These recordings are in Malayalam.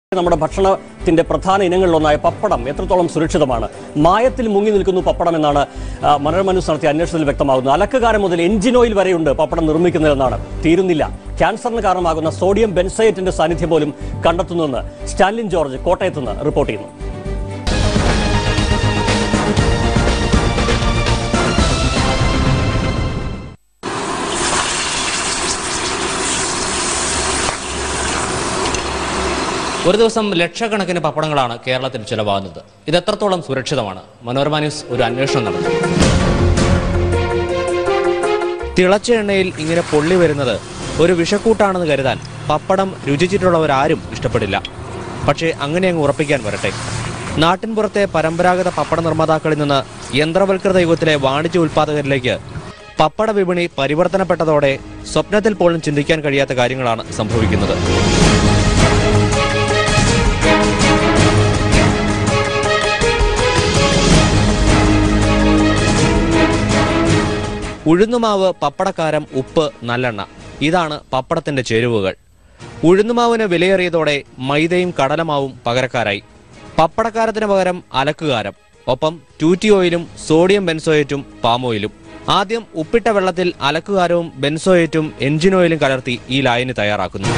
നമ്മുടെ ഭക്ഷണത്തിന്റെ പ്രധാന ഇനങ്ങളിലൊന്നായ പപ്പടം എത്രത്തോളം സുരക്ഷിതമാണ് മായത്തിൽ മുങ്ങി നിൽക്കുന്നു പപ്പടം എന്നാണ് ആ, മനോരമ ന്യൂസ് നടത്തിയ അന്വേഷണത്തിൽ വ്യക്തമാകുന്നത് അലക്കുകാരൻ മുതൽ എഞ്ചിൻ ഓയിൽ വരെയുണ്ട് പപ്പടം നിർമ്മിക്കുന്നതെന്നാണ് തീരുന്നില്ല ക്യാൻസറിന് കാരണമാകുന്ന സോഡിയം ബെൻസൈറ്റിന്റെ സാന്നിധ്യം പോലും കണ്ടെത്തുന്നുവെന്ന് സ്റ്റാലിൻ ജോർജ് കോട്ടയത്ത് നിന്ന് റിപ്പോർട്ട് ചെയ്യുന്നു ഒരു ദിവസം ലക്ഷക്കണക്കിന് പപ്പടങ്ങളാണ് കേരളത്തിൽ ചിലവാകുന്നത് ഇത് എത്രത്തോളം സുരക്ഷിതമാണ് മനോരമ ന്യൂസ് ഒരു അന്വേഷണം നടത്തി തിളച്ച എണ്ണയിൽ ഇങ്ങനെ പൊള്ളി വരുന്നത് ഒരു വിഷക്കൂട്ടാണെന്ന് കരുതാൻ പപ്പടം രുചിച്ചിട്ടുള്ളവരാരും ഇഷ്ടപ്പെടില്ല പക്ഷേ അങ്ങനെ അങ്ങ് ഉറപ്പിക്കാൻ വരട്ടെ നാട്ടിൻപുറത്തെ പരമ്പരാഗത പപ്പട നിർമ്മാതാക്കളിൽ നിന്ന് യന്ത്രവൽകൃത യുഗത്തിലെ വാണിജ്യ ഉൽപ്പാദകരിലേക്ക് പപ്പട വിപണി പരിവർത്തനപ്പെട്ടതോടെ സ്വപ്നത്തിൽ പോലും ചിന്തിക്കാൻ കഴിയാത്ത കാര്യങ്ങളാണ് സംഭവിക്കുന്നത് ഉഴുന്നുമാവ് പപ്പടക്കാരം ഉപ്പ് നല്ലെണ്ണ ഇതാണ് പപ്പടത്തിന്റെ ചേരുവകൾ ഉഴുന്നുമാവിന് വിലയേറിയതോടെ മൈദയും കടലമാവും പകരക്കാരായി പപ്പടക്കാരത്തിന് പകരം അലക്കുകാരം ഒപ്പം ടൂറ്റി ഓയിലും സോഡിയം ബെൻസോയേറ്റും പാം ഓയിലും ആദ്യം ഉപ്പിട്ട വെള്ളത്തിൽ അലക്കുകാരവും ബെൻസോയേറ്റും എഞ്ചിൻ ഓയിലും കലർത്തി ഈ ലായനി തയ്യാറാക്കുന്നു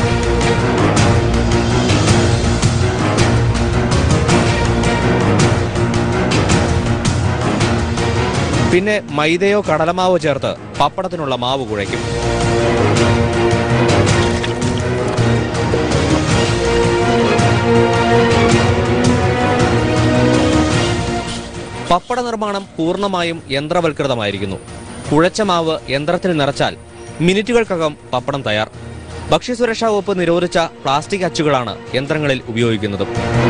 പിന്നെ മൈദയോ കടലമാവോ ചേർത്ത് പപ്പടത്തിനുള്ള മാവ് കുഴയ്ക്കും പപ്പട നിർമ്മാണം പൂർണ്ണമായും യന്ത്രവൽകൃതമായിരിക്കുന്നു കുഴച്ച മാവ് യന്ത്രത്തിൽ നിറച്ചാൽ മിനിറ്റുകൾക്കകം പപ്പടം തയ്യാർ ഭക്ഷ്യസുരക്ഷാ വകുപ്പ് നിരോധിച്ച പ്ലാസ്റ്റിക് അച്ചുകളാണ് യന്ത്രങ്ങളിൽ ഉപയോഗിക്കുന്നത്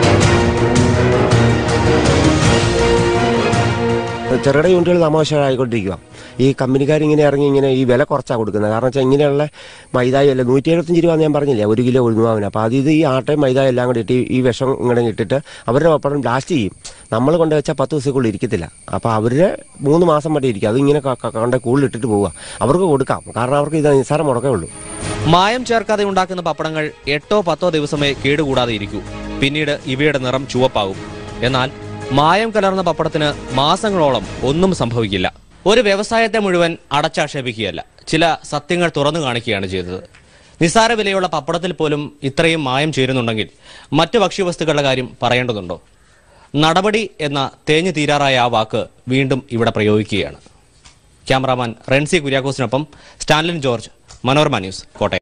ചെറുകിട യൂണിറ്റുകൾ നാമാവശ്യമായിക്കൊണ്ടിരിക്കുക ഈ കമ്പനിക്കാർ ഇങ്ങനെ ഇറങ്ങി ഇങ്ങനെ ഈ വില കുറച്ചാണ് കൊടുക്കുന്നത് കാരണം വെച്ചാൽ ഇങ്ങനെയുള്ള മൈദായി അല്ല നൂറ്റി എഴുപത്തഞ്ച് രൂപ ഞാൻ പറഞ്ഞില്ലേ ഒരു കിലോ ഉഴുന്നുമാവിന് അപ്പോൾ അത് ഇത് ഈ ആട്ടയും മൈദ എല്ലാം കൂടി ഇട്ട് ഈ- ഈ വിഷം ഇങ്ങനെ ഇട്ടിട്ട് അവരുടെ പപ്പടം ലാസ്റ്റ് ചെയ്യും നമ്മൾ കൊണ്ട് വെച്ചാൽ പത്ത് ദിവസത്തേക്കുള്ളിൽ ഇരിക്കത്തില്ല അപ്പോൾ അവരുടെ മൂന്ന് മാസം വരെ ഇരിക്കും അതിങ്ങനെ ക- ക- കൊണ്ട് കൂടുതൽ ഇട്ടിട്ട് പോവുക അവർക്ക് കൊടുക്കാം കാരണം അവർക്ക് ഇത് നിസ്സാരം മുടക്കേ ഉള്ളൂ മായം ചേർക്കാതെ ഉണ്ടാക്കുന്ന പപ്പടങ്ങൾ എട്ടോ പത്തോ ദിവസമേ കേടുകൂടാതെ ഇരിക്കൂ പിന്നീട് ഇവയുടെ നിറം ചുവപ്പാകും എന്നാൽ മായം കലർന്ന പപ്പടത്തിന് മാസങ്ങളോളം ഒന്നും സംഭവിക്കില്ല ഒരു വ്യവസായത്തെ മുഴുവൻ അടച്ചാക്ഷേപിക്കുകയല്ല ചില സത്യങ്ങൾ തുറന്നു കാണിക്കുകയാണ് ചെയ്തത് നിസ്സാര വിലയുള്ള പപ്പടത്തിൽ പോലും ഇത്രയും മായം ചേരുന്നുണ്ടെങ്കിൽ മറ്റു ഭക്ഷ്യവസ്തുക്കളുടെ കാര്യം പറയേണ്ടതുണ്ടോ നടപടി എന്ന തേഞ്ഞു തീരാറായ ആ വാക്ക് വീണ്ടും ഇവിടെ പ്രയോഗിക്കുകയാണ് ക്യാമറാമാൻ റെൻസി കുര്യാക്കോസിനൊപ്പം സ്റ്റാൻലിൻ ജോർജ് മനോരമ ന്യൂസ് കോട്ടയം